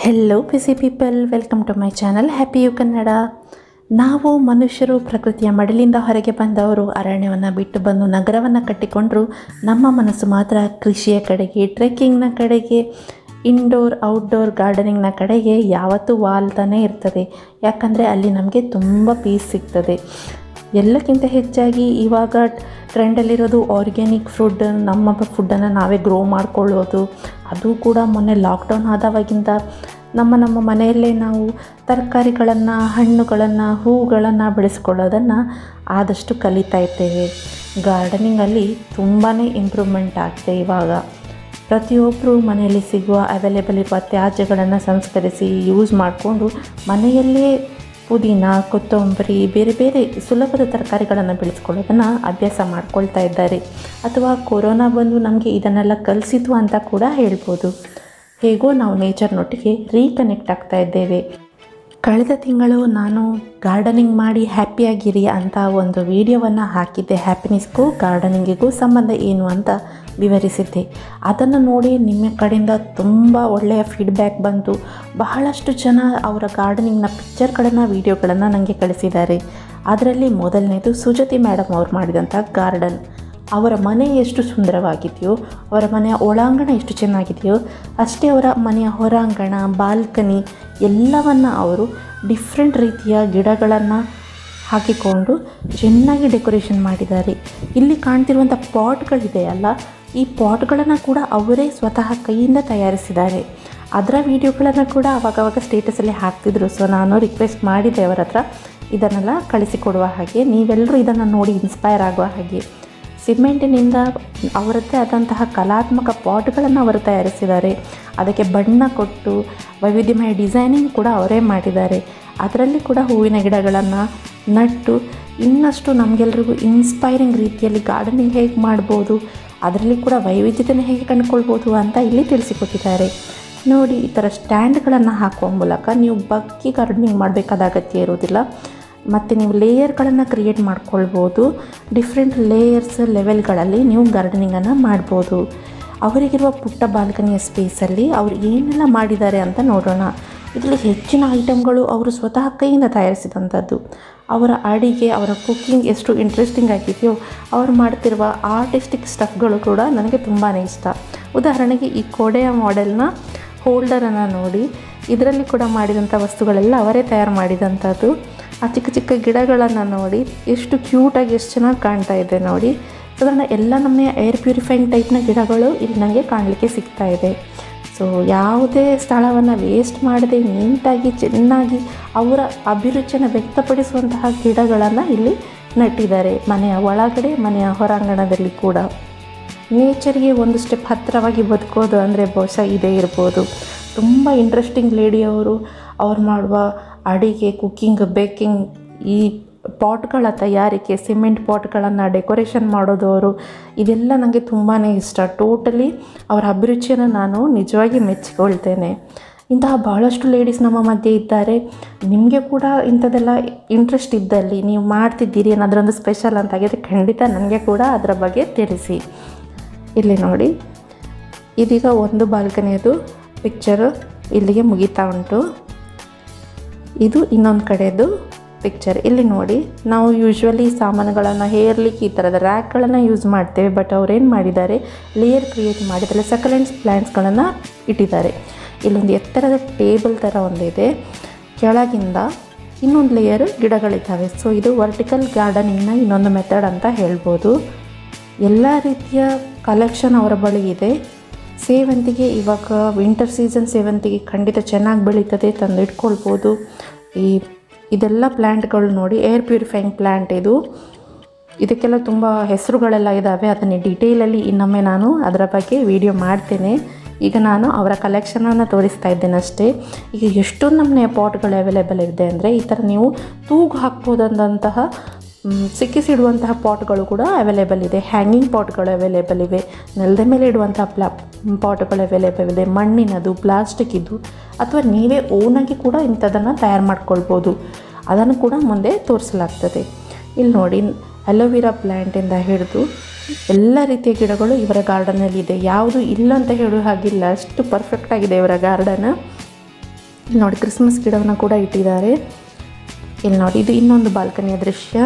hello PC people welcome to my channel happy you Kannada ನಾವು ಮನುಷ್ಯರು ಪ್ರಕೃತಿಯ ಮಡಿಲಿಂದ ಹೊರಗೆ ಬಂದವರು ಅರಣ್ಯವನ್ನು ಬಿಟ್ಟು ಬಂದು ನಗರವನ್ನು ಕಟ್ಟಿಕೊಂಡರೂ ನಮ್ಮ ಮನಸ್ಸು ಮಾತ್ರ ಕೃಷಿಯ ಕಡೆಗೆ ಟ್ರೆಕ್ಕಿಂಗ್ನ ಕಡೆಗೆ ಇಂಡೋರ್ ಔಟ್ಡೋರ್ ಗಾರ್ಡನಿಂಗ್ನ ಕಡೆಗೆ ಯಾವತ್ತೂ ವಾಲ್ತಾನೇ ಇರ್ತದೆ ಯಾಕಂದರೆ ಅಲ್ಲಿ ನಮಗೆ ತುಂಬ ಪೀಸ್ ಸಿಗ್ತದೆ ಎಲ್ಲಕ್ಕಿಂತ ಹೆಚ್ಚಾಗಿ ಇವಾಗ ಟ್ರೆಂಡಲ್ಲಿರೋದು ಆರ್ಗ್ಯಾನಿಕ್ ಫುಡ್ ನಮ್ಮ ಫುಡ್ಡನ್ನು ನಾವೇ ಗ್ರೋ ಮಾಡ್ಕೊಳ್ಳೋದು ಅದು ಕೂಡ ಮೊನ್ನೆ ಲಾಕ್ಡೌನ್ ಆದವಾಗಿಂದ ನಮ್ಮ ನಮ್ಮ ಮನೆಯಲ್ಲೇ ನಾವು ತರಕಾರಿಗಳನ್ನು ಹಣ್ಣುಗಳನ್ನು ಹೂಗಳನ್ನು ಬೆಳೆಸ್ಕೊಳ್ಳೋದನ್ನು ಆದಷ್ಟು ಕಲಿತಾ ಇದ್ದೇವೆ ಗಾರ್ಡನಿಂಗಲ್ಲಿ ತುಂಬಾ ಇಂಪ್ರೂವ್ಮೆಂಟ್ ಆಗಿದೆ ಇವಾಗ ಪ್ರತಿಯೊಬ್ಬರು ಮನೆಯಲ್ಲಿ ಸಿಗುವ ಅವೈಲೇಬಲ್ ಇರುವ ತ್ಯಾಜ್ಯಗಳನ್ನು ಸಂಸ್ಕರಿಸಿ ಯೂಸ್ ಮಾಡಿಕೊಂಡು ಮನೆಯಲ್ಲೇ ಪುದೀನ ಕೊತ್ತಂಬರಿ ಬೇರೆ ಬೇರೆ ಸುಲಭದ ತರಕಾರಿಗಳನ್ನು ಬೆಳೆಸ್ಕೊಳ್ಳೋದನ್ನು ಅಭ್ಯಾಸ ಮಾಡ್ಕೊಳ್ತಾ ಇದ್ದಾರೆ ಅಥವಾ ಕೊರೋನಾ ಬಂದು ನಮಗೆ ಇದನ್ನೆಲ್ಲ ಕಲಿಸಿತು ಅಂತ ಕೂಡ ಹೇಳ್ಬೋದು ಹೇಗೋ ನಾವು ನೇಚರ್ನೊಟ್ಟಿಗೆ ರೀಕನೆಕ್ಟ್ ಆಗ್ತಾ ಇದ್ದೇವೆ ಕಳೆದ ತಿಂಗಳು ನಾನು ಗಾರ್ಡನಿಂಗ್ ಮಾಡಿ ಹ್ಯಾಪಿಯಾಗಿರಿ ಅಂತ ಒಂದು ವಿಡಿಯೋವನ್ನು ಹಾಕಿದ್ದೆ ಹ್ಯಾಪಿನೆಸ್ಗೂ ಗಾರ್ಡನಿಂಗಿಗೂ ಸಂಬಂಧ ಏನು ಅಂತ ವಿವರಿಸಿದ್ದೆ ಅದನ್ನು ನೋಡಿ ನಿಮ್ಮ ಕಡೆಯಿಂದ ತುಂಬ ಒಳ್ಳೆಯ ಫೀಡ್ಬ್ಯಾಕ್ ಬಂತು ಬಹಳಷ್ಟು ಜನ ಅವರ ಗಾರ್ಡನಿಂಗ್ನ ಪಿಕ್ಚರ್ಗಳನ್ನು ವೀಡಿಯೋಗಳನ್ನು ನನಗೆ ಕಳಿಸಿದ್ದಾರೆ ಅದರಲ್ಲಿ ಮೊದಲನೇದು ಸುಜತಿ ಮೇಡಮ್ ಅವ್ರು ಮಾಡಿದಂಥ ಗಾರ್ಡನ್ ಅವರ ಮನೆ ಎಷ್ಟು ಸುಂದರವಾಗಿದೆಯೋ ಅವರ ಮನೆಯ ಒಳಾಂಗಣ ಎಷ್ಟು ಚೆನ್ನಾಗಿದೆಯೋ ಅಷ್ಟೇ ಅವರ ಮನೆಯ ಹೊರಾಂಗಣ ಬಾಲ್ಕನಿ ಎಲ್ಲವನ್ನು ಅವರು ಡಿಫ್ರೆಂಟ್ ರೀತಿಯ ಗಿಡಗಳನ್ನು ಹಾಕಿಕೊಂಡು ಚೆನ್ನಾಗಿ ಡೆಕೋರೇಷನ್ ಮಾಡಿದ್ದಾರೆ ಇಲ್ಲಿ ಕಾಣ್ತಿರುವಂಥ ಪಾಟ್ಗಳಿದೆಯಲ್ಲ ಈ ಪಾಟ್ಗಳನ್ನು ಕೂಡ ಅವರೇ ಸ್ವತಃ ಕೈಯಿಂದ ತಯಾರಿಸಿದ್ದಾರೆ ಅದರ ವೀಡಿಯೋಗಳನ್ನು ಕೂಡ ಅವಾಗವಾಗ ಸ್ಟೇಟಸಲ್ಲಿ ಹಾಕ್ತಿದ್ರು ಸೊ ನಾನು ರಿಕ್ವೆಸ್ಟ್ ಮಾಡಿದ್ದೆ ಅವರ ಹತ್ರ ಇದನ್ನೆಲ್ಲ ಕಳಿಸಿಕೊಡುವ ಹಾಗೆ ನೀವೆಲ್ಲರೂ ಇದನ್ನು ನೋಡಿ ಇನ್ಸ್ಪೈರ್ ಆಗುವ ಹಾಗೆ ಸಿಮೆಂಟಿನಿಂದ ಅವರದ್ದೇ ಆದಂತಹ ಕಲಾತ್ಮಕ ಪಾಟ್ಗಳನ್ನು ಅವರು ತಯಾರಿಸಿದ್ದಾರೆ ಅದಕ್ಕೆ ಬಣ್ಣ ಕೊಟ್ಟು ವೈವಿಧ್ಯಮಯ ಡಿಸೈನಿಂಗ್ ಕೂಡ ಅವರೇ ಮಾಡಿದ್ದಾರೆ ಅದರಲ್ಲಿ ಕೂಡ ಹೂವಿನ ಗಿಡಗಳನ್ನು ನಟ್ಟು ಇನ್ನಷ್ಟು ನಮಗೆಲ್ರಿಗೂ ಇನ್ಸ್ಪೈರಿಂಗ್ ರೀತಿಯಲ್ಲಿ ಗಾರ್ಡನಿಂಗ್ ಹೇಗೆ ಮಾಡ್ಬೋದು ಅದರಲ್ಲಿ ಕೂಡ ವೈವಿಧ್ಯತೆಯನ್ನು ಹೇಗೆ ಕಂಡುಕೊಳ್ಬೋದು ಅಂತ ಇಲ್ಲಿ ತಿಳಿಸಿಕೊಟ್ಟಿದ್ದಾರೆ ನೋಡಿ ಈ ಥರ ಸ್ಟ್ಯಾಂಡ್ಗಳನ್ನು ಹಾಕುವ ಮೂಲಕ ನೀವು ಬಗ್ಗಿ ಗಾರ್ಡನಿಂಗ್ ಮಾಡಬೇಕಾದ ಅಗತ್ಯ ಇರೋದಿಲ್ಲ ಮತ್ತು ನೀವು ಲೇಯರ್ಗಳನ್ನು ಕ್ರಿಯೇಟ್ ಮಾಡ್ಕೊಳ್ಬೋದು ಡಿಫ್ರೆಂಟ್ ಲೇಯರ್ಸ್ ಲೆವೆಲ್ಗಳಲ್ಲಿ ನೀವು ಗಾರ್ಡನಿಂಗನ್ನು ಮಾಡ್ಬೋದು ಅವರಿಗಿರುವ ಪುಟ್ಟ ಬಾಲ್ಕನಿಯ ಸ್ಪೇಸಲ್ಲಿ ಅವರು ಏನೆಲ್ಲ ಮಾಡಿದ್ದಾರೆ ಅಂತ ನೋಡೋಣ ಇದರಲ್ಲಿ ಹೆಚ್ಚಿನ ಐಟಮ್ಗಳು ಅವರು ಸ್ವತಃ ಕೈಯಿಂದ ತಯಾರಿಸಿದಂಥದ್ದು ಅವರ ಅಡಿಗೆ ಅವರ ಕುಕ್ಕಿಂಗ್ ಎಷ್ಟು ಇಂಟ್ರೆಸ್ಟಿಂಗ್ ಆಗಿದೆಯೋ ಅವರು ಮಾಡ್ತಿರುವ ಆರ್ಟಿಸ್ಟಿಕ್ ಸ್ಟಫ್ಗಳು ಕೂಡ ನನಗೆ ತುಂಬಾ ಇಷ್ಟ ಉದಾಹರಣೆಗೆ ಈ ಕೋಡೆಯ ಮಾಡೆಲ್ನ ಹೋಲ್ಡರನ್ನು ನೋಡಿ ಇದರಲ್ಲಿ ಕೂಡ ಮಾಡಿದಂಥ ವಸ್ತುಗಳೆಲ್ಲ ಅವರೇ ತಯಾರು ಮಾಡಿದಂಥದ್ದು ಆ ಚಿಕ್ಕ ಚಿಕ್ಕ ಗಿಡಗಳನ್ನು ನೋಡಿ ಎಷ್ಟು ಕ್ಯೂಟಾಗಿ ಎಷ್ಟು ಚೆನ್ನಾಗಿ ಕಾಣ್ತಾ ಇದೆ ನೋಡಿ ಸಾಧಾರಣ ಎಲ್ಲ ನಮ್ಮನೆ ಏರ್ ಪ್ಯೂರಿಫೈಯಿಂಗ್ ಟೈಪ್ನ ಗಿಡಗಳು ಇಲ್ಲಿ ನನಗೆ ಕಾಣಲಿಕ್ಕೆ ಸಿಗ್ತಾ ಇದೆ ಸೊ ಯಾವುದೇ ಸ್ಥಳವನ್ನು ವೇಸ್ಟ್ ಮಾಡದೆ ನೀಟಾಗಿ ಚೆನ್ನಾಗಿ ಅವರ ಅಭಿರುಚಿಯನ್ನು ವ್ಯಕ್ತಪಡಿಸುವಂತಹ ಗಿಡಗಳನ್ನು ಇಲ್ಲಿ ನಟ್ಟಿದ್ದಾರೆ ಮನೆಯ ಒಳಗಡೆ ಮನೆಯ ಹೊರಾಂಗಣದಲ್ಲಿ ಕೂಡ ನೇಚರ್ಗೆ ಒಂದು ಸ್ಟೆಪ್ ಹತ್ತಿರವಾಗಿ ಬದುಕೋದು ಅಂದರೆ ಬಹುಶಃ ಇದೇ ಇರ್ಬೋದು ತುಂಬ ಇಂಟ್ರೆಸ್ಟಿಂಗ್ ಲೇಡಿಯವರು ಅವ್ರು ಮಾಡುವ ಅಡಿಗೆ ಕುಕ್ಕಿಂಗ್ ಬೇಕಿಂಗ್ ಈ ಪಾಟ್ಗಳ ತಯಾರಿಕೆ ಸಿಮೆಂಟ್ ಪಾಟ್ಗಳನ್ನು ಡೆಕೋರೇಷನ್ ಮಾಡೋದು ಅವರು ಇದೆಲ್ಲ ನನಗೆ ತುಂಬಾ ಇಷ್ಟ ಟೋಟಲಿ ಅವರ ಅಭಿರುಚಿಯನ್ನು ನಾನು ನಿಜವಾಗಿ ಮೆಚ್ಚಿಕೊಳ್ತೇನೆ ಇಂತಹ ಭಾಳಷ್ಟು ಲೇಡೀಸ್ ನಮ್ಮ ಮಧ್ಯೆ ಇದ್ದಾರೆ ನಿಮಗೆ ಕೂಡ ಇಂಥದ್ದೆಲ್ಲ ಇಂಟ್ರೆಸ್ಟ್ ಇದ್ದಲ್ಲಿ ನೀವು ಮಾಡ್ತಿದ್ದೀರಿ ಏನಾದ್ರೊಂದು ಸ್ಪೆಷಲ್ ಅಂತಾಗಿದ್ರೆ ಖಂಡಿತ ನನಗೆ ಕೂಡ ಅದರ ಬಗ್ಗೆ ತಿಳಿಸಿ ಇಲ್ಲಿ ನೋಡಿ ಇದೀಗ ಒಂದು ಬಾಲ್ಕನಿಯದು ಪಿಕ್ಚರು ಇಲ್ಲಿಗೆ ಮುಗಿತಾ ಉಂಟು ಇದು ಇನ್ನೊಂದು ಕಡೆದು ಪಿಕ್ಚರ್ ಇಲ್ಲಿ ನೋಡಿ ನಾವು ಯೂಶ್ವಲಿ ಸಾಮಾನುಗಳನ್ನು ಹೇರ್ಲಿಕ್ಕೆ ಈ ಥರದ ರ್ಯಾಕ್ಗಳನ್ನು ಯೂಸ್ ಮಾಡ್ತೇವೆ ಬಟ್ ಅವ್ರೇನು ಮಾಡಿದ್ದಾರೆ ಲೇಯರ್ ಕ್ರಿಯೇಟ್ ಮಾಡಿದ್ದಾರೆ ಸಕಲೆಂಟ್ಸ್ ಪ್ಲ್ಯಾಂಟ್ಸ್ಗಳನ್ನು ಇಟ್ಟಿದ್ದಾರೆ ಇಲ್ಲೊಂದು ಎತ್ತರದ ಟೇಬಲ್ ಥರ ಒಂದಿದೆ ಕೆಳಗಿಂದ ಇನ್ನೊಂದು ಲೇಯರ್ ಗಿಡಗಳಿದ್ದಾವೆ ಸೊ ಇದು ವರ್ಟಿಕಲ್ ಗಾರ್ಡನಿಂಗ್ನ ಇನ್ನೊಂದು ಮೆಥಡ್ ಅಂತ ಹೇಳ್ಬೋದು ಎಲ್ಲ ರೀತಿಯ ಕಲೆಕ್ಷನ್ ಅವರ ಬಳಿ ಇದೆ ಸೇವಂತಿಗೆ ಇವಾಗ ವಿಂಟರ್ ಸೀಸನ್ ಸೇವಂತಿಗೆ ಖಂಡಿತ ಚೆನ್ನಾಗಿ ಬೆಳೀತದೆ ತಂದು ಇಟ್ಕೊಳ್ಬೋದು ಈ ಇದೆಲ್ಲ ಪ್ಲ್ಯಾಂಟ್ಗಳು ನೋಡಿ ಏರ್ ಪ್ಯೂರಿಫೈಯಿಂಗ್ ಪ್ಲ್ಯಾಂಟ್ ಇದು ಇದಕ್ಕೆಲ್ಲ ತುಂಬ ಹೆಸರುಗಳೆಲ್ಲ ಇದ್ದಾವೆ ಅದನ್ನು ಡೀಟೇಲಲ್ಲಿ ಇನ್ನೊಮ್ಮೆ ನಾನು ಅದರ ಬಗ್ಗೆ ವಿಡಿಯೋ ಮಾಡ್ತೇನೆ ಈಗ ನಾನು ಅವರ ಕಲೆಕ್ಷನನ್ನು ತೋರಿಸ್ತಾ ಇದ್ದೇನೆ ಅಷ್ಟೇ ಈಗ ಎಷ್ಟೊಂದು ನಮ್ಮನೆ ಪಾಟ್ಗಳು ಅವೈಲೇಬಲ್ ಇದೆ ಅಂದರೆ ಈ ಥರ ನೀವು ತೂಗು ಹಾಕ್ಬೋದಂತಹ ಸಿಕ್ಕಿಸಿಡುವಂತಹ ಪಾಟ್ಗಳು ಕೂಡ ಅವೈಲೇಬಲ್ ಇದೆ ಹ್ಯಾಂಗಿಂಗ್ ಪಾಟ್ಗಳು ಅವೈಲೇಬಲ್ ಇವೆ ನೆಲದ ಮೇಲೆ ಇಡುವಂತಹ ಪ್ಲಾ ಪಾಟ್ಗಳು ಅವೈಲೇಬಲ್ ಇದೆ ಮಣ್ಣಿನದು ಪ್ಲಾಸ್ಟಿಕ್ ಇದ್ದು ಅಥವಾ ನೀವೇ ಓನಾಗಿ ಕೂಡ ಇಂಥದನ್ನು ತಯಾರು ಮಾಡ್ಕೊಳ್ಬೋದು ಅದನ್ನು ಕೂಡ ಮುಂದೆ ತೋರಿಸಲಾಗ್ತದೆ ಇಲ್ಲಿ ನೋಡಿ ಅಲೋವಿರಾ ಪ್ಲ್ಯಾಂಟಿಂದ ಹಿಡಿದು ಎಲ್ಲ ರೀತಿಯ ಗಿಡಗಳು ಇವರ ಗಾರ್ಡನಲ್ಲಿ ಇದೆ ಯಾವುದು ಇಲ್ಲ ಅಂತ ಹೇಳೋ ಹಾಗಿಲ್ಲ ಅಷ್ಟು ಪರ್ಫೆಕ್ಟ್ ಆಗಿದೆ ಇವರ ಗಾರ್ಡನ್ ಇಲ್ಲಿ ನೋಡಿ ಕ್ರಿಸ್ಮಸ್ ಗಿಡವನ್ನು ಕೂಡ ಇಟ್ಟಿದ್ದಾರೆ ಇಲ್ಲಿ ನೋಡಿ ಇದು ಇನ್ನೊಂದು ಬಾಲ್ಕನಿಯ ದೃಶ್ಯ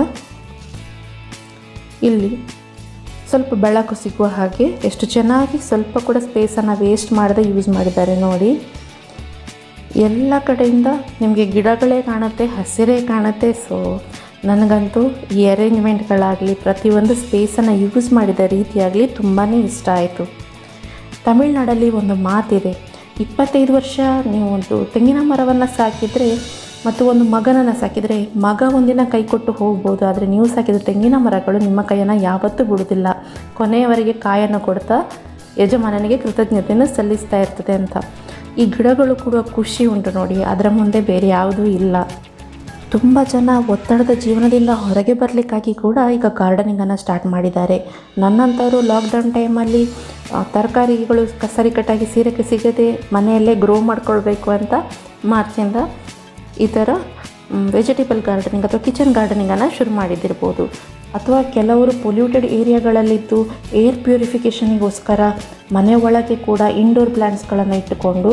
ಇಲ್ಲಿ ಸ್ವಲ್ಪ ಬೆಳಕು ಸಿಗುವ ಹಾಗೆ ಎಷ್ಟು ಚೆನ್ನಾಗಿ ಸ್ವಲ್ಪ ಕೂಡ ಸ್ಪೇಸನ್ನು ವೇಸ್ಟ್ ಮಾಡದೆ ಯೂಸ್ ಮಾಡಿದ್ದಾರೆ ನೋಡಿ ಎಲ್ಲ ಕಡೆಯಿಂದ ನಿಮಗೆ ಗಿಡಗಳೇ ಕಾಣುತ್ತೆ ಹಸಿರೇ ಕಾಣುತ್ತೆ ಸೊ ನನಗಂತೂ ಈ ಅರೇಂಜ್ಮೆಂಟ್ಗಳಾಗಲಿ ಪ್ರತಿಯೊಂದು ಸ್ಪೇಸನ್ನು ಯೂಸ್ ಮಾಡಿದ ರೀತಿಯಾಗಲಿ ತುಂಬಾ ಇಷ್ಟ ಆಯಿತು ತಮಿಳ್ನಾಡಲ್ಲಿ ಒಂದು ಮಾತಿದೆ ಇಪ್ಪತ್ತೈದು ವರ್ಷ ನೀವು ಒಂದು ತೆಂಗಿನ ಮರವನ್ನು ಸಾಕಿದರೆ ಮತ್ತು ಒಂದು ಮಗನನ್ನು ಸಾಕಿದರೆ ಮಗ ಒಂದಿನ ಕೈ ಕೊಟ್ಟು ಹೋಗ್ಬೋದು ಆದರೆ ನೀವು ಸಾಕಿದ ತೆಂಗಿನ ಮರಗಳು ನಿಮ್ಮ ಕೈಯನ್ನು ಯಾವತ್ತೂ ಬಿಡುವುದಿಲ್ಲ ಕೊನೆಯವರೆಗೆ ಕಾಯನ್ನು ಕೊಡ್ತಾ ಯಜಮಾನನಿಗೆ ಕೃತಜ್ಞತೆಯನ್ನು ಸಲ್ಲಿಸ್ತಾ ಇರ್ತದೆ ಅಂತ ಈ ಗಿಡಗಳು ಕೂಡ ಖುಷಿ ಉಂಟು ನೋಡಿ ಅದರ ಮುಂದೆ ಬೇರೆ ಯಾವುದೂ ಇಲ್ಲ ತುಂಬ ಜನ ಒತ್ತಡದ ಜೀವನದಿಂದ ಹೊರಗೆ ಬರಲಿಕ್ಕಾಗಿ ಕೂಡ ಈಗ ಗಾರ್ಡನಿಂಗನ್ನು ಸ್ಟಾರ್ಟ್ ಮಾಡಿದ್ದಾರೆ ನನ್ನಂಥವರು ಲಾಕ್ಡೌನ್ ಟೈಮಲ್ಲಿ ಆ, ತರಕಾರಿಗಳು ಕಸರಿ ಕಟ್ಟಾಗಿ ಸೀರೆಗೆ ಸಿಗದೆ ಮನೆಯಲ್ಲೇ ಗ್ರೋ ಮಾಡ್ಕೊಳ್ಬೇಕು ಅಂತ ಮಾರ್ಚಿಂದ ಈ ಥರ ವೆಜಿಟೇಬಲ್ ಗಾರ್ಡನಿಂಗ್ ಅಥವಾ ಕಿಚನ್ ಗಾರ್ಡನಿಂಗನ್ನು ಶುರು ಮಾಡಿದ್ದಿರ್ಬೋದು ಅಥವಾ ಕೆಲವರು ಪೊಲ್ಯೂಟೆಡ್ ಏರಿಯಾಗಳಲ್ಲಿದ್ದು ಏರ್ ಪ್ಯೂರಿಫಿಕೇಷನಿಗೋಸ್ಕರ ಮನೆ ಒಳಗೆ ಕೂಡ ಇಂಡೋರ್ ಪ್ಲ್ಯಾಂಟ್ಸ್ಗಳನ್ನು ಇಟ್ಟುಕೊಂಡು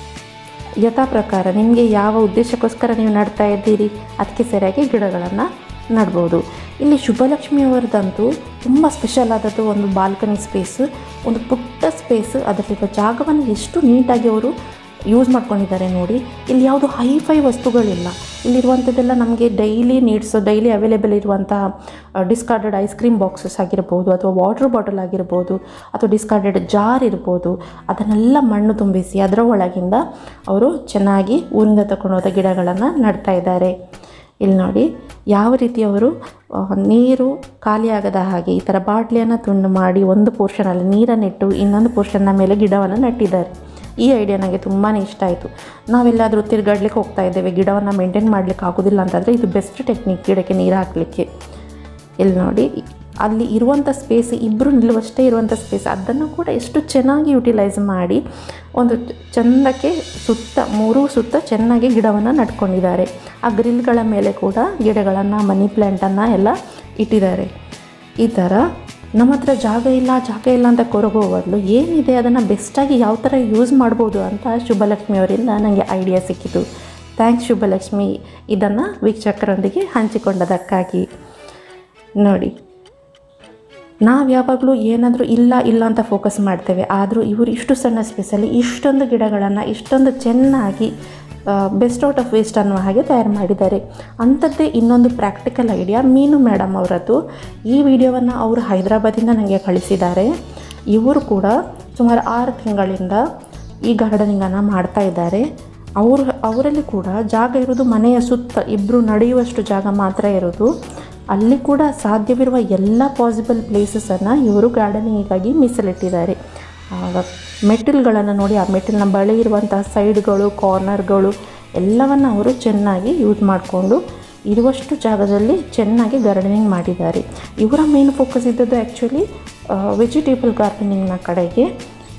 ಯಥಾ ಪ್ರಕಾರ ನಿಮಗೆ ಯಾವ ಉದ್ದೇಶಕ್ಕೋಸ್ಕರ ನೀವು ನಡ್ತಾ ಇದ್ದೀರಿ ಅದಕ್ಕೆ ಸರಿಯಾಗಿ ಗಿಡಗಳನ್ನು ನಡ್ಬೋದು ಇಲ್ಲಿ ಶುಭಲಕ್ಷ್ಮಿಯವರದಂತೂ ತುಂಬ ಸ್ಪೆಷಲ್ ಆದದ್ದು ಒಂದು ಬಾಲ್ಕನಿ ಸ್ಪೇಸ್ ಒಂದು ಪುಟ್ಟ ಸ್ಪೇಸ್ ಅದರಲ್ಲಿರೋ ಜಾಗವನ್ನು ಎಷ್ಟು ನೀಟಾಗಿ ಅವರು ಯೂಸ್ ಮಾಡ್ಕೊಂಡಿದ್ದಾರೆ ನೋಡಿ ಇಲ್ಲಿ ಯಾವುದು ಹೈಫೈ ವಸ್ತುಗಳಿಲ್ಲ ಇಲ್ಲಿರುವಂಥದ್ದೆಲ್ಲ ನಮಗೆ ಡೈಲಿ ನೀಡ್ಸೋ ಡೈಲಿ ಅವೈಲೇಬಲ್ ಇರುವಂತಹ ಡಿಸ್ಕಾರ್ಡೆಡ್ ಐಸ್ ಕ್ರೀಮ್ ಬಾಕ್ಸಸ್ ಆಗಿರ್ಬೋದು ಅಥವಾ ವಾಟರ್ ಬಾಟಲ್ ಆಗಿರ್ಬೋದು ಅಥವಾ ಡಿಸ್ಕಾರ್ಡೆಡ್ ಜಾರ್ ಇರ್ಬೋದು ಅದನ್ನೆಲ್ಲ ಮಣ್ಣು ತುಂಬಿಸಿ ಅದರ ಒಳಗಿಂದ ಅವರು ಚೆನ್ನಾಗಿ ಊರಿಂದ ತಗೊಂಡು ಹೋದ ಗಿಡಗಳನ್ನು ನಡ್ತಾ ಇದ್ದಾರೆ ಇಲ್ಲಿ ನೋಡಿ ಯಾವ ರೀತಿ ಅವರು ಆ, ನೀರು ಖಾಲಿಯಾಗದ ಹಾಗೆ ಈ ಥರ ಬಾಟ್ಲಿಯನ್ನು ತುಂಡು ಮಾಡಿ ಒಂದು ಪೋರ್ಷನಲ್ಲಿ ನೀರನ್ನಿಟ್ಟು ಇನ್ನೊಂದು ಪೋರ್ಷನ್ನ ಮೇಲೆ ಗಿಡವನ್ನು ನಟ್ಟಿದ್ದಾರೆ ಈ ಐಡಿಯಾ ನನಗೆ ತುಂಬಾ ಇಷ್ಟ ಆಯಿತು ನಾವೆಲ್ಲಾದರೂ ತಿರುಗಾಡ್ಲಿಕ್ಕೆ ಹೋಗ್ತಾ ಇದ್ದೇವೆ ಗಿಡವನ್ನು ಮೇಂಟೈನ್ ಮಾಡಲಿಕ್ಕೆ ಆಗೋದಿಲ್ಲ ಅಂತಂದರೆ ಇದು ಬೆಸ್ಟ್ ಟೆಕ್ನಿಕ್ ಗಿಡಕ್ಕೆ ನೀರು ಹಾಕಲಿಕ್ಕೆ ಇಲ್ಲಿ ನೋಡಿ ಅಲ್ಲಿ ಇರುವಂಥ ಸ್ಪೇಸ್ ಇಬ್ಬರು ನಿಲ್ಲುವಷ್ಟೇ ಇರುವಂಥ ಸ್ಪೇಸ್ ಅದನ್ನು ಕೂಡ ಎಷ್ಟು ಚೆನ್ನಾಗಿ ಯುಟಿಲೈಸ್ ಮಾಡಿ ಒಂದು ಚಂದಕ್ಕೆ ಸುತ್ತ ಮೂರೂ ಸುತ್ತ ಚೆನ್ನಾಗಿ ಗಿಡವನ್ನು ನಟ್ಕೊಂಡಿದ್ದಾರೆ ಆ ಗ್ರಿಲ್ಗಳ ಮೇಲೆ ಕೂಡ ಗಿಡಗಳನ್ನು ಮನಿ ಪ್ಲ್ಯಾಂಟನ್ನು ಎಲ್ಲ ಇಟ್ಟಿದ್ದಾರೆ ಈ ಥರ ನಮ್ಮ ಹತ್ರ ಜಾಗ ಇಲ್ಲ ಜಾಗ ಇಲ್ಲ ಅಂತ ಕೊರಗೋ ಬದಲು ಏನಿದೆ ಅದನ್ನು ಬೆಸ್ಟಾಗಿ ಯಾವ ಥರ ಯೂಸ್ ಮಾಡ್ಬೋದು ಅಂತ ಶುಭಲಕ್ಷ್ಮಿ ಅವರಿಂದ ನನಗೆ ಐಡಿಯಾ ಸಿಕ್ಕಿತು ಥ್ಯಾಂಕ್ಸ್ ಶುಭಲಕ್ಷ್ಮಿ ಇದನ್ನು ವೀಕ್ಷಕರೊಂದಿಗೆ ಹಂಚಿಕೊಂಡದಕ್ಕಾಗಿ ನೋಡಿ ನಾವು ಯಾವಾಗಲೂ ಏನಾದರೂ ಇಲ್ಲ ಇಲ್ಲ ಅಂತ ಫೋಕಸ್ ಮಾಡ್ತೇವೆ ಆದರೂ ಇವರು ಇಷ್ಟು ಸಣ್ಣ ಸ್ಪೇಸಲ್ಲಿ ಇಷ್ಟೊಂದು ಗಿಡಗಳನ್ನು ಇಷ್ಟೊಂದು ಚೆನ್ನಾಗಿ ಬೆಸ್ಟ್ ಔಟ್ ಆಫ್ ವೇಸ್ಟ್ ಅನ್ನುವ ಹಾಗೆ ತಯಾರು ಮಾಡಿದ್ದಾರೆ ಅಂಥದ್ದೇ ಇನ್ನೊಂದು ಪ್ರಾಕ್ಟಿಕಲ್ ಐಡಿಯಾ ಮೀನು ಮೇಡಮ್ ಅವರದ್ದು ಈ ವಿಡಿಯೋವನ್ನು ಅವರು ಹೈದರಾಬಾದಿಂದ ನನಗೆ ಕಳಿಸಿದ್ದಾರೆ ಇವರು ಕೂಡ ಸುಮಾರು ಆರು ತಿಂಗಳಿಂದ ಈ ಗಾರ್ಡನಿಂಗನ್ನು ಮಾಡ್ತಾ ಇದ್ದಾರೆ ಅವರು ಅವರಲ್ಲಿ ಕೂಡ ಜಾಗ ಇರೋದು ಮನೆಯ ಸುತ್ತ ಇಬ್ಬರು ನಡೆಯುವಷ್ಟು ಜಾಗ ಮಾತ್ರ ಇರೋದು ಅಲ್ಲಿ ಕೂಡ ಸಾಧ್ಯವಿರುವ ಎಲ್ಲ ಪಾಸಿಬಲ್ ಪ್ಲೇಸಸನ್ನು ಇವರು ಗಾರ್ಡನಿಂಗಿಗಾಗಿ ಮೀಸಲಿಟ್ಟಿದ್ದಾರೆ ಆಗ ಮೆಟ್ಟಿಲ್ಗಳನ್ನು ನೋಡಿ ಆ ಮೆಟ್ಟಿಲಿನ ಬಳಿ ಇರುವಂತಹ ಸೈಡ್ಗಳು ಕಾರ್ನರ್ಗಳು ಎಲ್ಲವನ್ನು ಅವರು ಚೆನ್ನಾಗಿ ಯೂಸ್ ಮಾಡಿಕೊಂಡು ಇರುವಷ್ಟು ಜಾಗದಲ್ಲಿ ಚೆನ್ನಾಗಿ ಗಾರ್ಡನಿಂಗ್ ಮಾಡಿದ್ದಾರೆ ಇವರ ಮೇನ್ ಫೋಕಸ್ ಇದ್ದದ್ದು ಆ್ಯಕ್ಚುಲಿ ವೆಜಿಟೇಬಲ್ ಗಾರ್ಡನಿಂಗ್ನ ಕಡೆಗೆ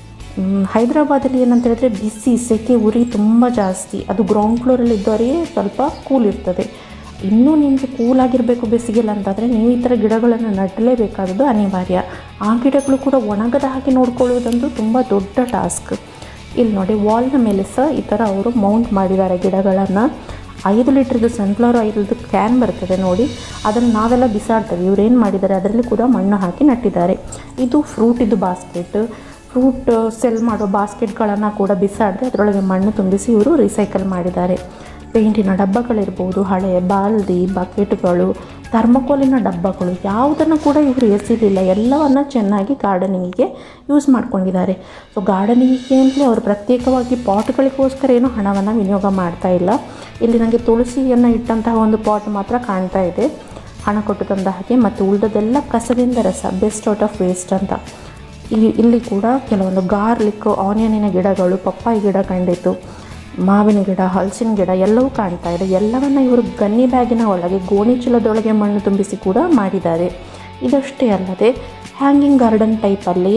ಮ್, ಹೈದರಾಬಾದಲ್ಲಿ ಏನಂತ ಹೇಳಿದ್ರೆ ಬಿಸಿ ಸೆಕೆ ಉರಿ ತುಂಬ ಜಾಸ್ತಿ ಅದು ಗ್ರೌಂಡ್ ಫ್ಲೋರಲ್ಲಿ ಇದ್ದವರಿಗೆ ಸ್ವಲ್ಪ ಕೂಲ್ ಇರ್ತದೆ ಇನ್ನೂ ನಿಮಗೆ ಕೂಲ್ ಆಗಿರಬೇಕು ಬೇಸಿಗೆಲ್ಲ ಅಂತಂದರೆ ನೀವು ಈ ಥರ ಗಿಡಗಳನ್ನು ನಡಲೇಬೇಕಾದದ್ದು ಅನಿವಾರ್ಯ ಆ ಗಿಡಗಳು ಕೂಡ ಒಣಗದ ಹಾಗೆ ನೋಡ್ಕೊಳ್ಳೋದಂತೂ ತುಂಬ ದೊಡ್ಡ ಟಾಸ್ಕ್ ಇಲ್ಲಿ ನೋಡಿ ವಾಲ್ನ ಮೇಲೆ ಸಹ ಈ ಥರ ಅವರು ಮೌಂಟ್ ಮಾಡಿದ್ದಾರೆ ಗಿಡಗಳನ್ನು ಐದು ಲೀಟ್ರದ್ದು ಸನ್ಫ್ಲವರ್ ಆಯಿಲ್ದು ಕ್ಯಾನ್ ಬರ್ತದೆ ನೋಡಿ ಅದನ್ನು ನಾವೆಲ್ಲ ಬಿಸಾಡ್ತೇವೆ ಇವ್ರು ಏನು ಮಾಡಿದ್ದಾರೆ ಅದರಲ್ಲಿ ಕೂಡ ಮಣ್ಣು ಹಾಕಿ ನಟ್ಟಿದ್ದಾರೆ ಇದು ಫ್ರೂಟಿದ್ದು ಬಾಸ್ಕೆಟ್ ಫ್ರೂಟ್ ಸೆಲ್ ಮಾಡೋ ಬಾಸ್ಕೆಟ್ಗಳನ್ನು ಕೂಡ ಬಿಸಾಡದೆ ಅದರೊಳಗೆ ಮಣ್ಣು ತುಂಬಿಸಿ ಇವರು ರಿಸೈಕಲ್ ಮಾಡಿದ್ದಾರೆ ಪೇಂಟಿನ ಡಬ್ಬಗಳಿರ್ಬೋದು ಹಳೆಯ ಬಾಲ್ದಿ ಬಕೆಟ್ಗಳು ಥರ್ಮಕೋಲಿನ ಡಬ್ಬಗಳು ಯಾವುದನ್ನು ಕೂಡ ಇವರು ಎಸಿಲಿಲ್ಲ ಎಲ್ಲವನ್ನು ಚೆನ್ನಾಗಿ ಗಾರ್ಡನಿಂಗಿಗೆ ಯೂಸ್ ಮಾಡ್ಕೊಂಡಿದ್ದಾರೆ ಸೊ ಗಾರ್ಡನಿಂಗಿಗೆ ಅಂತಲೇ ಅವರು ಪ್ರತ್ಯೇಕವಾಗಿ ಪಾಟ್ಗಳಿಗೋಸ್ಕರ ಏನು ಹಣವನ್ನು ವಿನಿಯೋಗ ಮಾಡ್ತಾ ಇಲ್ಲ ಇಲ್ಲಿ ನನಗೆ ತುಳಸಿಯನ್ನು ಇಟ್ಟಂತಹ ಒಂದು ಪಾಟ್ ಮಾತ್ರ ಕಾಣ್ತಾ ಇದೆ ಹಣ ಕೊಟ್ಟು ತಂದ ಹಾಗೆ ಮತ್ತು ಉಳಿದದೆಲ್ಲ ಕಸದಿಂದ ರಸ ಬೆಸ್ಟ್ ಔಟ್ ಆಫ್ ವೇಸ್ಟ್ ಅಂತ ಇಲ್ಲಿ ಇಲ್ಲಿ ಕೂಡ ಕೆಲವೊಂದು ಗಾರ್ಲಿಕ್ ಆನಿಯನಿನ ಗಿಡಗಳು ಪಪ್ಪಾಯಿ ಗಿಡ ಕಂಡಿತು ಮಾವಿನ ಗಿಡ ಹಲಸಿನ ಗಿಡ ಎಲ್ಲವೂ ಕಾಣ್ತಾ ಇದೆ ಎಲ್ಲವನ್ನು ಇವರು ಗನ್ನಿ ಬ್ಯಾಗಿನ ಒಳಗೆ ಗೋಣಿ ಚೀಲದೊಳಗೆ ಮಣ್ಣು ತುಂಬಿಸಿ ಕೂಡ ಮಾಡಿದ್ದಾರೆ ಇದಷ್ಟೇ ಅಲ್ಲದೆ ಹ್ಯಾಂಗಿಂಗ್ ಗಾರ್ಡನ್ ಟೈಪಲ್ಲಿ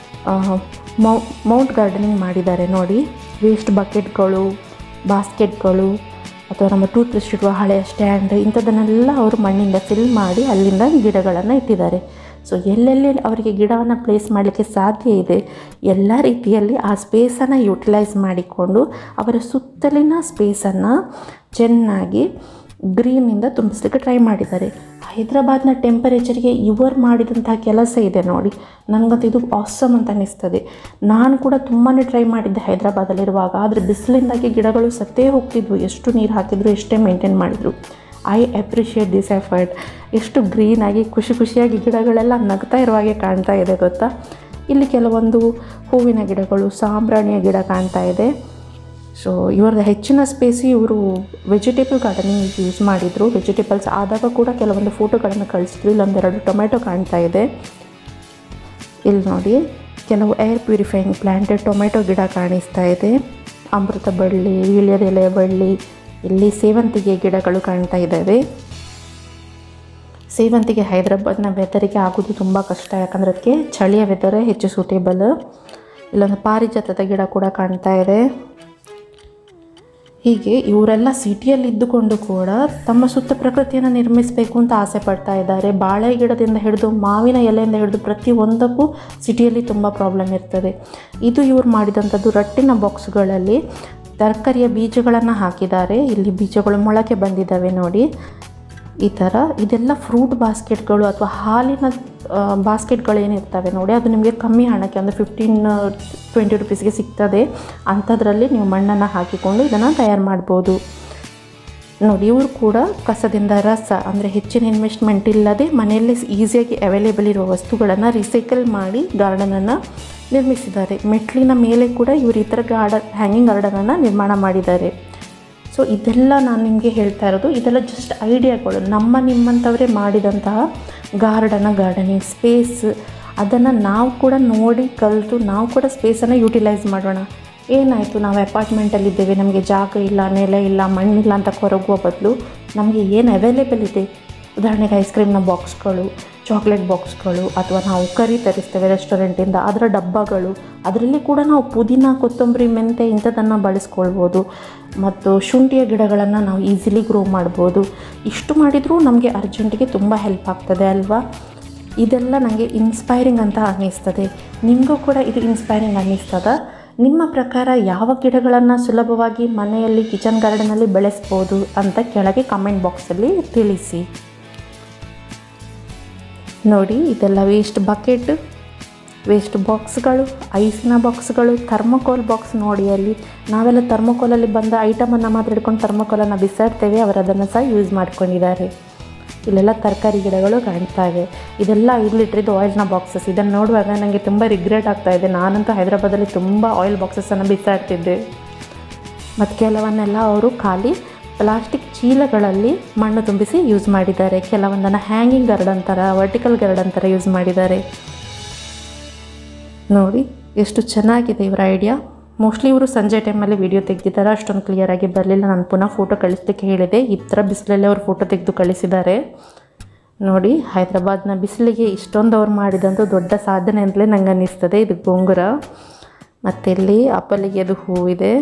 ಮೌ ಮೌಂಟ್ ಗಾರ್ಡನಿಂಗ್ ಮಾಡಿದ್ದಾರೆ ನೋಡಿ ವೇಸ್ಟ್ ಬಕೆಟ್ಗಳು ಬಾಸ್ಕೆಟ್ಗಳು ಅಥವಾ ನಮ್ಮ ಟೂತ್ ಪೇಸ್ಟ್ ಇಡುವ ಹಳೆಯ ಸ್ಟ್ಯಾಂಡ್ ಇಂಥದ್ದನ್ನೆಲ್ಲ ಅವರು ಮಣ್ಣಿಂದ ಫಿಲ್ ಮಾಡಿ ಅಲ್ಲಿಂದ ಗಿಡಗಳನ್ನು ಇಟ್ಟಿದ್ದಾರೆ ಸೊ ಎಲ್ಲೆಲ್ಲಿ ಅವರಿಗೆ ಗಿಡವನ್ನು ಪ್ಲೇಸ್ ಮಾಡಲಿಕ್ಕೆ ಸಾಧ್ಯ ಇದೆ ಎಲ್ಲ ರೀತಿಯಲ್ಲಿ ಆ ಸ್ಪೇಸನ್ನು ಯುಟಿಲೈಸ್ ಮಾಡಿಕೊಂಡು ಅವರ ಸುತ್ತಲಿನ ಸ್ಪೇಸನ್ನು ಚೆನ್ನಾಗಿ ಗ್ರೀನಿಂದ ತುಂಬಿಸ್ಲಿಕ್ಕೆ ಟ್ರೈ ಮಾಡಿದ್ದಾರೆ ಹೈದರಾಬಾದ್ನ ಟೆಂಪರೇಚರ್ಗೆ ಇವರು ಮಾಡಿದಂತಹ ಕೆಲಸ ಇದೆ ನೋಡಿ ನನಗಂತೂ ಇದು ಆಸಮ್ ಅಂತ ಅನ್ನಿಸ್ತದೆ ನಾನು ಕೂಡ ತುಂಬಾ ಟ್ರೈ ಮಾಡಿದ್ದೆ ಹೈದರಾಬಾದಲ್ಲಿರುವಾಗ ಆದರೆ ಬಿಸಿಲಿಂದಾಗಿ ಗಿಡಗಳು ಸತ್ತೇ ಹೋಗ್ತಿದ್ವು ಎಷ್ಟು ನೀರು ಹಾಕಿದ್ರು ಎಷ್ಟೇ ಮೇಂಟೈನ್ ಮಾಡಿದ್ರು ಐ ಅಪ್ರಿಷಿಯೇಟ್ ದಿಸ್ ಎಫರ್ಟ್ ಎಷ್ಟು ಗ್ರೀನಾಗಿ ಖುಷಿ ಖುಷಿಯಾಗಿ ಗಿಡಗಳೆಲ್ಲ ನಗ್ತಾ ಇರುವ ಹಾಗೆ ಕಾಣ್ತಾ ಇದೆ ಗೊತ್ತಾ ಇಲ್ಲಿ ಕೆಲವೊಂದು ಹೂವಿನ ಗಿಡಗಳು ಸಾಂಬ್ರಾಣಿಯ ಗಿಡ ಕಾಣ್ತಾ ಇದೆ ಸೊ ಇವರದ ಹೆಚ್ಚಿನ ಸ್ಪೇಸಿ ಇವರು ವೆಜಿಟೇಬಲ್ ಗಾರ್ಡನಿಂಗ್ ಯೂಸ್ ಮಾಡಿದರು ವೆಜಿಟೇಬಲ್ಸ್ ಆದಾಗ ಕೂಡ ಕೆಲವೊಂದು ಫೋಟೋಗಳನ್ನು ಕಳಿಸಿದ್ರು ಇಲ್ಲೊಂದೆರಡು ಟೊಮೆಟೊ ಕಾಣ್ತಾ ಇದೆ ಇಲ್ಲಿ ನೋಡಿ ಕೆಲವು ಏರ್ ಪ್ಯೂರಿಫೈಯಿಂಗ್ ಪ್ಲ್ಯಾಂಟೆಡ್ ಟೊಮೆಟೊ ಗಿಡ ಕಾಣಿಸ್ತಾ ಇದೆ ಅಮೃತ ಬಳ್ಳಿ ವೀಳ್ಯದೆಲೆ ಬಳ್ಳಿ ಇಲ್ಲಿ ಸೇವಂತಿಗೆ ಗಿಡಗಳು ಕಾಣ್ತಾ ಇದ್ದಾವೆ ಸೇವಂತಿಗೆ ಹೈದರಾಬಾದ್ನ ವೆದರಿಗೆ ಆಗೋದು ತುಂಬ ಕಷ್ಟ ಯಾಕಂದರೆ ಅದಕ್ಕೆ ಚಳಿಯ ವೆದರೇ ಹೆಚ್ಚು ಸೂಟೇಬಲ್ ಇಲ್ಲೊಂದು ಪಾರಿಜಾತದ ಗಿಡ ಕೂಡ ಕಾಣ್ತಾ ಇದೆ ಹೀಗೆ ಇವರೆಲ್ಲ ಸಿಟಿಯಲ್ಲಿ ಇದ್ದುಕೊಂಡು ಕೂಡ ತಮ್ಮ ಸುತ್ತ ಪ್ರಕೃತಿಯನ್ನು ನಿರ್ಮಿಸಬೇಕು ಅಂತ ಆಸೆ ಪಡ್ತಾ ಇದ್ದಾರೆ ಬಾಳೆ ಗಿಡದಿಂದ ಹಿಡಿದು ಮಾವಿನ ಎಲೆಯಿಂದ ಹಿಡಿದು ಪ್ರತಿಯೊಂದಕ್ಕೂ ಸಿಟಿಯಲ್ಲಿ ತುಂಬ ಪ್ರಾಬ್ಲಮ್ ಇರ್ತದೆ ಇದು ಇವ್ರು ಮಾಡಿದಂಥದ್ದು ರಟ್ಟಿನ ಬಾಕ್ಸ್ಗಳಲ್ಲಿ ತರಕಾರಿಯ ಬೀಜಗಳನ್ನು ಹಾಕಿದ್ದಾರೆ ಇಲ್ಲಿ ಬೀಜಗಳು ಮೊಳಕೆ ಬಂದಿದ್ದಾವೆ ನೋಡಿ ಈ ಥರ ಇದೆಲ್ಲ ಫ್ರೂಟ್ ಬಾಸ್ಕೆಟ್ಗಳು ಅಥವಾ ಹಾಲಿನ ಬಾಸ್ಕೆಟ್ಗಳು ಏನಿರ್ತವೆ ನೋಡಿ ಅದು ನಿಮಗೆ ಕಮ್ಮಿ ಹಣಕ್ಕೆ ಅಂದರೆ ಫಿಫ್ಟೀನ್ ಟ್ವೆಂಟಿ ರುಪೀಸ್ಗೆ ಸಿಗ್ತದೆ ಅಂಥದ್ರಲ್ಲಿ ನೀವು ಮಣ್ಣನ್ನು ಹಾಕಿಕೊಂಡು ಇದನ್ನು ತಯಾರು ಮಾಡ್ಬೋದು ನೋಡಿ ಇವರು ಕೂಡ ಕಸದಿಂದ ರಸ ಅಂದರೆ ಹೆಚ್ಚಿನ ಇನ್ವೆಸ್ಟ್ಮೆಂಟ್ ಇಲ್ಲದೆ ಮನೆಯಲ್ಲೇ ಈಸಿಯಾಗಿ ಅವೈಲೇಬಲ್ ಇರುವ ವಸ್ತುಗಳನ್ನು ರಿಸೈಕಲ್ ಮಾಡಿ ಗಾರ್ಡನನ್ನು ನಿರ್ಮಿಸಿದ್ದಾರೆ ಮೆಟ್ಲಿನ ಮೇಲೆ ಕೂಡ ಇವರು ಈ ಥರ ಗಾರ್ಡನ್ ಹ್ಯಾಂಗಿಂಗ್ ಗಾರ್ಡನನ್ನು ನಿರ್ಮಾಣ ಮಾಡಿದ್ದಾರೆ ಸೊ ಇದೆಲ್ಲ ನಾನು ನಿಮಗೆ ಹೇಳ್ತಾ ಇರೋದು ಇದೆಲ್ಲ ಜಸ್ಟ್ ಐಡಿಯಾಗಳು ನಮ್ಮ ನಿಮ್ಮಂಥವರೇ ಮಾಡಿದಂತಹ ಗಾರ್ಡನ ಗಾರ್ಡನಿಂಗ್ ಸ್ಪೇಸ್ ಅದನ್ನು ನಾವು ಕೂಡ ನೋಡಿ ಕಲಿತು ನಾವು ಕೂಡ ಸ್ಪೇಸನ್ನು ಯುಟಿಲೈಸ್ ಮಾಡೋಣ ಏನಾಯಿತು ನಾವು ಅಪಾರ್ಟ್ಮೆಂಟಲ್ಲಿದ್ದೇವೆ ನಮಗೆ ಜಾಗ ಇಲ್ಲ ನೆಲೆ ಇಲ್ಲ ಮಣ್ಣಿಲ್ಲ ಅಂತ ಕೊರಗುವ ಬದಲು ನಮಗೆ ಏನು ಅವೈಲೇಬಲ್ ಇದೆ ಉದಾಹರಣೆಗೆ ಐಸ್ ಕ್ರೀಮ್ನ ಬಾಕ್ಸ್ಗಳು ಚಾಕ್ಲೇಟ್ ಬಾಕ್ಸ್ಗಳು ಅಥವಾ ನಾವು ಕರಿ ತರಿಸ್ತೇವೆ ರೆಸ್ಟೋರೆಂಟಿಂದ ಅದರ ಡಬ್ಬಗಳು ಅದರಲ್ಲಿ ಕೂಡ ನಾವು ಪುದೀನ ಕೊತ್ತಂಬರಿ ಮೆಂತೆ ಇಂಥದ್ದನ್ನು ಬಳಸ್ಕೊಳ್ಬೋದು ಮತ್ತು ಶುಂಠಿಯ ಗಿಡಗಳನ್ನು ನಾವು ಈಸಿಲಿ ಗ್ರೋ ಮಾಡ್ಬೋದು ಇಷ್ಟು ಮಾಡಿದರೂ ನಮಗೆ ಅರ್ಜೆಂಟಿಗೆ ತುಂಬ ಹೆಲ್ಪ್ ಆಗ್ತದೆ ಅಲ್ವಾ ಇದೆಲ್ಲ ನನಗೆ ಇನ್ಸ್ಪೈರಿಂಗ್ ಅಂತ ಅನ್ನಿಸ್ತದೆ ನಿಮಗೂ ಕೂಡ ಇದು ಇನ್ಸ್ಪೈರಿಂಗ್ ಅನ್ನಿಸ್ತದ ನಿಮ್ಮ ಪ್ರಕಾರ ಯಾವ ಗಿಡಗಳನ್ನು ಸುಲಭವಾಗಿ ಮನೆಯಲ್ಲಿ ಕಿಚನ್ ಗಾರ್ಡನಲ್ಲಿ ಬೆಳೆಸ್ಬೋದು ಅಂತ ಕೆಳಗೆ ಕಮೆಂಟ್ ಬಾಕ್ಸಲ್ಲಿ ತಿಳಿಸಿ ನೋಡಿ ಇದೆಲ್ಲ ವೇಸ್ಟ್ ಬಕೆಟ್ ವೇಸ್ಟ್ ಬಾಕ್ಸ್ಗಳು ಐಸಿನ ಬಾಕ್ಸ್ಗಳು ಥರ್ಮೋಕೋಲ್ ಬಾಕ್ಸ್ ನೋಡಿ ಅಲ್ಲಿ ನಾವೆಲ್ಲ ಥರ್ಮೋಕೋಲಲ್ಲಿ ಬಂದ ಐಟಮನ್ನು ಮಾತ್ರ ಹಿಡ್ಕೊಂಡು ಥರ್ಮೋಕೋಲನ್ನು ಬಿಸಾಡ್ತೇವೆ ಅವರು ಅದನ್ನು ಸಹ ಯೂಸ್ ಮಾಡ್ಕೊಂಡಿದ್ದಾರೆ ಇಲ್ಲೆಲ್ಲ ತರಕಾರಿ ಗಿಡಗಳು ಕಾಣ್ತಾ ಇವೆ ಇದೆಲ್ಲ ಐದು ಲೀಟ್ರಿದ್ದು ಆಯಿಲ್ನ ಬಾಕ್ಸಸ್ ಇದನ್ನು ನೋಡುವಾಗ ನನಗೆ ತುಂಬ ರಿಗ್ರೆಟ್ ಆಗ್ತಾ ಇದೆ ನಾನಂತೂ ಹೈದರಾಬಾದಲ್ಲಿ ತುಂಬ ಆಯಿಲ್ ಬಾಕ್ಸಸನ್ನು ಬಿಸಾಡ್ತಿದ್ದೆ ಮತ್ತು ಕೆಲವನ್ನೆಲ್ಲ ಅವರು ಖಾಲಿ ಪ್ಲಾಸ್ಟಿಕ್ ಚೀಲಗಳಲ್ಲಿ ಮಣ್ಣು ತುಂಬಿಸಿ ಯೂಸ್ ಮಾಡಿದ್ದಾರೆ ಕೆಲವೊಂದನ್ನು ಹ್ಯಾಂಗಿಂಗ್ ಗಾರ್ಡನ್ ಥರ ವರ್ಟಿಕಲ್ ಗಾರ್ಡನ್ ಥರ ಯೂಸ್ ಮಾಡಿದ್ದಾರೆ ನೋಡಿ ಎಷ್ಟು ಚೆನ್ನಾಗಿದೆ ಇವರ ಐಡಿಯಾ ಮೋಸ್ಟ್ಲಿ ಇವರು ಸಂಜೆ ಟೈಮಲ್ಲಿ ವಿಡಿಯೋ ತೆಗೆದಿದ್ದಾರೆ ಅಷ್ಟೊಂದು ಕ್ಲಿಯರಾಗಿ ಬರಲಿಲ್ಲ ನಾನು ಪುನಃ ಫೋಟೋ ಕಳಿಸ್ಲಿಕ್ಕೆ ಹೇಳಿದೆ ಈ ಥರ ಬಿಸಿಲಲ್ಲಿ ಅವರು ಫೋಟೋ ತೆಗೆದು ಕಳಿಸಿದ್ದಾರೆ ನೋಡಿ ಹೈದರಾಬಾದ್ನ ಬಿಸಿಲಿಗೆ ಇಷ್ಟೊಂದು ಅವ್ರು ಮಾಡಿದಂಥ ದೊಡ್ಡ ಸಾಧನೆ ಅಂತಲೇ ನಂಗೆ ಅನ್ನಿಸ್ತದೆ ಇದು ಗೊಂಗುರ ಮತ್ತು ಇಲ್ಲಿ ಅಪ್ಪಲಿಗೆ ಅದು ಹೂವಿದೆ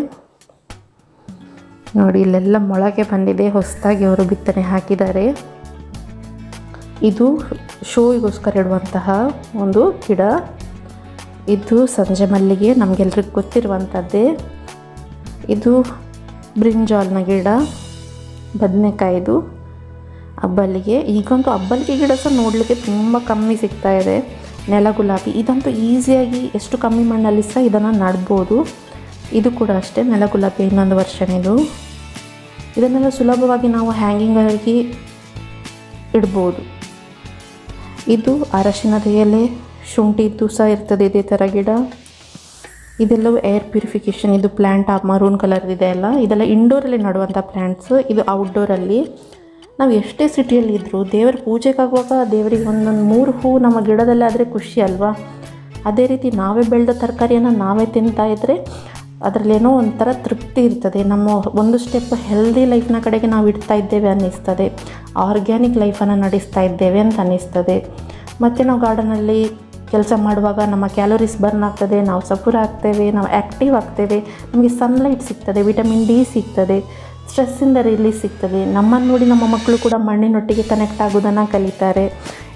ನೋಡಿ ಇಲ್ಲೆಲ್ಲ ಮೊಳಕೆ ಬಂದಿದೆ ಹೊಸದಾಗಿ ಅವರು ಬಿತ್ತನೆ ಹಾಕಿದ್ದಾರೆ ಇದು ಶೋವಿಗೋಸ್ಕರ ಇಡುವಂತಹ ಒಂದು ಗಿಡ ಇದು ಸಂಜೆ ಮಲ್ಲಿಗೆ ನಮಗೆಲ್ರಿಗೂ ಗೊತ್ತಿರುವಂಥದ್ದೇ ಇದು ಬ್ರಿಂಜಾಲ್ನ ಗಿಡ ಬದನೆಕಾಯಿದು ಅಬ್ಬಲಿಗೆ ಈಗಂತೂ ಅಬ್ಬಲಿಗೆ ಗಿಡ ಸಹ ನೋಡಲಿಕ್ಕೆ ತುಂಬ ಕಮ್ಮಿ ಸಿಗ್ತಾ ಇದೆ ನೆಲ ಗುಲಾಬಿ ಇದಂತೂ ಈಸಿಯಾಗಿ ಎಷ್ಟು ಕಮ್ಮಿ ಮಣ್ಣಲ್ಲಿ ಸಹ ಇದನ್ನು ನಡ್ಬೋದು ಇದು ಕೂಡ ಅಷ್ಟೇ ನೆಲ ಗುಲಾಬಿ ಇನ್ನೊಂದು ವರ್ಷನ್ ಇದು ಇದನ್ನೆಲ್ಲ ಸುಲಭವಾಗಿ ನಾವು ಹ್ಯಾಂಗಿಂಗಾಗಿ ಇಡ್ಬೋದು ಇದು ಅರಶಿನದ ಎಲೆ ಶುಂಠಿದ್ದು ಸಹ ಇರ್ತದೆ ಇದೇ ಥರ ಗಿಡ ಇದೆಲ್ಲವೂ ಏರ್ ಪ್ಯೂರಿಫಿಕೇಷನ್ ಇದು ಪ್ಲ್ಯಾಂಟ್ ಆ ಮರೂನ್ ಕಲರ್ ಇದೆ ಅಲ್ಲ ಇದೆಲ್ಲ ಇಂಡೋರಲ್ಲಿ ನಡುವಂಥ ಪ್ಲ್ಯಾಂಟ್ಸ್ ಇದು ಔಟ್ಡೋರಲ್ಲಿ ನಾವು ಎಷ್ಟೇ ಸಿಟಿಯಲ್ಲಿ ಇದ್ದರೂ ದೇವರ ಪೂಜೆಗಾಗುವಾಗ ದೇವರಿಗೆ ಒಂದೊಂದು ಮೂರು ಹೂ ನಮ್ಮ ಗಿಡದಲ್ಲಿ ಆದರೆ ಖುಷಿ ಅಲ್ವಾ ಅದೇ ರೀತಿ ನಾವೇ ಬೆಳೆದ ತರಕಾರಿಯನ್ನು ನಾವೇ ತಿಂತಾ ಇದ್ದರೆ ಅದರಲ್ಲೇನೋ ಒಂಥರ ತೃಪ್ತಿ ಇರ್ತದೆ ನಮ್ಮ ಒಂದು ಸ್ಟೆಪ್ ಹೆಲ್ದಿ ಲೈಫ್ನ ಕಡೆಗೆ ನಾವು ಇಡ್ತಾ ಇದ್ದೇವೆ ಅನ್ನಿಸ್ತದೆ ಆರ್ಗ್ಯಾನಿಕ್ ಲೈಫನ್ನು ನಡೆಸ್ತಾ ಇದ್ದೇವೆ ಅಂತ ಅನ್ನಿಸ್ತದೆ ಮತ್ತು ನಾವು ಗಾರ್ಡನಲ್ಲಿ ಕೆಲಸ ಮಾಡುವಾಗ ನಮ್ಮ ಕ್ಯಾಲೋರೀಸ್ ಬರ್ನ್ ಆಗ್ತದೆ ನಾವು ಸಫರ್ ಆಗ್ತೇವೆ ನಾವು ಆ್ಯಕ್ಟಿವ್ ಆಗ್ತೇವೆ ನಮಗೆ ಸನ್ಲೈಟ್ ಸಿಗ್ತದೆ ವಿಟಮಿನ್ ಡಿ ಸಿಗ್ತದೆ ಸ್ಟ್ರೆಸ್ಸಿಂದ ರಿಲೀಸ್ ಸಿಗ್ತದೆ ನಮ್ಮನ್ನು ನೋಡಿ ನಮ್ಮ ಮಕ್ಕಳು ಕೂಡ ಮಣ್ಣಿನೊಟ್ಟಿಗೆ ಕನೆಕ್ಟ್ ಆಗೋದನ್ನು ಕಲಿತಾರೆ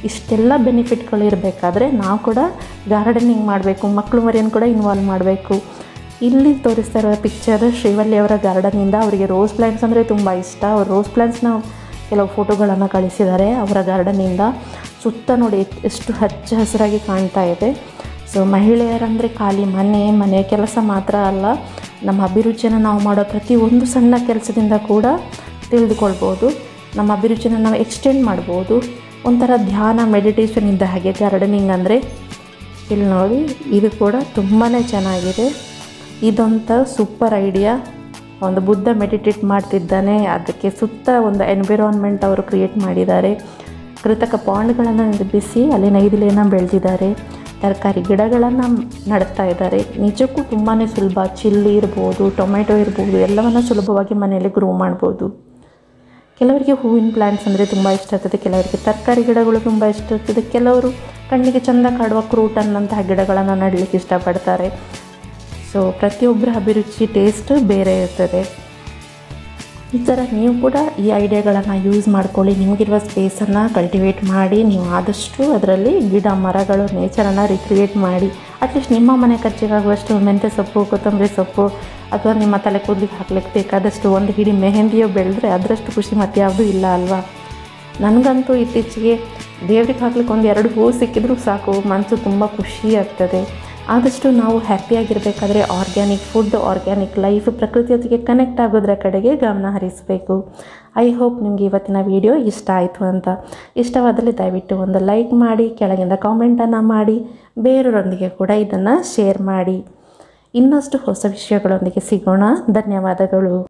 ಇಷ್ಟೆಲ್ಲ ಬೆನಿಫಿಟ್ಗಳು ಇರಬೇಕಾದ್ರೆ ನಾವು ಕೂಡ ಗಾರ್ಡನಿಂಗ್ ಮಾಡಬೇಕು ಮಕ್ಕಳು ಮರಿಯನ್ನು ಕೂಡ ಇನ್ವಾಲ್ವ್ ಮಾಡಬೇಕು ಇಲ್ಲಿ ತೋರಿಸ್ತಾ ಇರೋ ಪಿಕ್ಚರ್ ಶ್ರೀವಲ್ಲಿ ಅವರ ಗಾರ್ಡನಿಂದ ಅವರಿಗೆ ರೋಸ್ ಪ್ಲ್ಯಾಂಟ್ಸ್ ಅಂದರೆ ತುಂಬ ಇಷ್ಟ ಅವ್ರು ರೋಸ್ ಪ್ಲ್ಯಾಂಟ್ಸ್ನ ಕೆಲವು ಫೋಟೋಗಳನ್ನು ಕಳಿಸಿದ್ದಾರೆ ಅವರ ಗಾರ್ಡನಿಂದ ಸುತ್ತ ನೋಡಿ ಎಷ್ಟು ಹಚ್ಚ ಹಸಿರಾಗಿ ಕಾಣ್ತಾ ಇದೆ ಸೊ ಮಹಿಳೆಯರಂದರೆ ಖಾಲಿ ಮನೆ ಮನೆ ಕೆಲಸ ಮಾತ್ರ ಅಲ್ಲ ನಮ್ಮ ಅಭಿರುಚಿಯನ್ನು ನಾವು ಮಾಡೋ ಪ್ರತಿ ಒಂದು ಸಣ್ಣ ಕೆಲಸದಿಂದ ಕೂಡ ತಿಳಿದುಕೊಳ್ಬೋದು ನಮ್ಮ ಅಭಿರುಚಿನ ನಾವು ಎಕ್ಸ್ಟೆಂಡ್ ಮಾಡ್ಬೋದು ಒಂಥರ ಧ್ಯಾನ ಮೆಡಿಟೇಷನ್ ಇದ್ದ ಹಾಗೆ ಗಾರ್ಡನಿಂಗ್ ಅಂದರೆ ಇಲ್ಲಿ ನೋಡಿ ಇದು ಕೂಡ ತುಂಬಾ ಚೆನ್ನಾಗಿದೆ ಇದೊಂಥ ಸೂಪರ್ ಐಡಿಯಾ ಒಂದು ಬುದ್ಧ ಮೆಡಿಟೇಟ್ ಮಾಡ್ತಿದ್ದಾನೆ ಅದಕ್ಕೆ ಸುತ್ತ ಒಂದು ಎನ್ವಿರಾನ್ಮೆಂಟ್ ಅವರು ಕ್ರಿಯೇಟ್ ಮಾಡಿದ್ದಾರೆ ಕೃತಕ ಪಾಂಡ್ಗಳನ್ನು ನಿರ್ಮಿಸಿ ಅಲ್ಲಿ ನೈದಿಲೆಯನ್ನು ಬೆಳೆದಿದ್ದಾರೆ ತರಕಾರಿ ಗಿಡಗಳನ್ನು ನಡ್ತಾ ಇದ್ದಾರೆ ನಿಜಕ್ಕೂ ತುಂಬಾ ಸುಲಭ ಚಿಲ್ಲಿ ಇರ್ಬೋದು ಟೊಮೆಟೊ ಇರ್ಬೋದು ಎಲ್ಲವನ್ನು ಸುಲಭವಾಗಿ ಮನೆಯಲ್ಲಿ ಗ್ರೋ ಮಾಡ್ಬೋದು ಕೆಲವರಿಗೆ ಹೂವಿನ ಪ್ಲ್ಯಾಂಟ್ಸ್ ಅಂದರೆ ತುಂಬ ಇಷ್ಟ ಆಗ್ತದೆ ಕೆಲವರಿಗೆ ತರಕಾರಿ ಗಿಡಗಳು ತುಂಬ ಇಷ್ಟ ಆಗ್ತದೆ ಕೆಲವರು ಕಣ್ಣಿಗೆ ಚೆಂದ ಕಾಡುವ ಕ್ರೂಟನ್ನಂತಹ ಗಿಡಗಳನ್ನು ನೆಡಲಿಕ್ಕೆ ಇಷ್ಟಪಡ್ತಾರೆ ಸೊ ಪ್ರತಿಯೊಬ್ಬರ ಅಭಿರುಚಿ ಟೇಸ್ಟ್ ಬೇರೆ ಇರ್ತದೆ ಈ ಥರ ನೀವು ಕೂಡ ಈ ಐಡಿಯಾಗಳನ್ನು ಯೂಸ್ ಮಾಡ್ಕೊಳ್ಳಿ ನಿಮಗಿರುವ ಸ್ಪೇಸನ್ನು ಕಲ್ಟಿವೇಟ್ ಮಾಡಿ ನೀವು ಆದಷ್ಟು ಅದರಲ್ಲಿ ಗಿಡ ಮರಗಳು ನೇಚರನ್ನು ರಿಕ್ರಿಯೇಟ್ ಮಾಡಿ ಅಟ್ಲೀಸ್ಟ್ ನಿಮ್ಮ ಮನೆ ಖರ್ಚಿಗಾಗುವಷ್ಟು ಮೆಂತ್ಯ ಸೊಪ್ಪು ಕೊತ್ತಂಬರಿ ಸೊಪ್ಪು ಅಥವಾ ನಿಮ್ಮ ತಲೆ ಕೂದಲಿಗೆ ಹಾಕ್ಲಿಕ್ಕೆ ಬೇಕಾದಷ್ಟು ಒಂದು ಹಿಡಿ ಮೆಹಂದಿಯೋ ಬೆಳೆದ್ರೆ ಅದರಷ್ಟು ಖುಷಿ ಮತ್ತೆ ಯಾವುದೂ ಇಲ್ಲ ಅಲ್ವಾ ನನಗಂತೂ ಇತ್ತೀಚೆಗೆ ದೇವ್ರಿಗೆ ಹಾಕ್ಲಿಕ್ಕೆ ಒಂದು ಎರಡು ಹೂ ಸಿಕ್ಕಿದ್ರೂ ಸಾಕು ಮನಸ್ಸು ತುಂಬ ಖುಷಿ ಆಗ್ತದೆ ಆದಷ್ಟು ನಾವು ಹ್ಯಾಪಿಯಾಗಿರಬೇಕಾದ್ರೆ ಆರ್ಗ್ಯಾನಿಕ್ ಫುಡ್ ಆರ್ಗ್ಯಾನಿಕ್ ಲೈಫ್ ಪ್ರಕೃತಿ ಜೊತೆಗೆ ಕನೆಕ್ಟ್ ಆಗೋದ್ರ ಕಡೆಗೆ ಗಮನ ಹರಿಸಬೇಕು ಐ ಹೋಪ್ ನಿಮಗೆ ಇವತ್ತಿನ ವಿಡಿಯೋ ಇಷ್ಟ ಆಯಿತು ಅಂತ ಇಷ್ಟವಾದಲ್ಲಿ ದಯವಿಟ್ಟು ಒಂದು ಲೈಕ್ ಮಾಡಿ ಕೆಳಗಿಂದ ಕಾಮೆಂಟನ್ನು ಮಾಡಿ ಬೇರೆಯವರೊಂದಿಗೆ ಕೂಡ ಇದನ್ನು ಶೇರ್ ಮಾಡಿ ಇನ್ನಷ್ಟು ಹೊಸ ವಿಷಯಗಳೊಂದಿಗೆ ಸಿಗೋಣ ಧನ್ಯವಾದಗಳು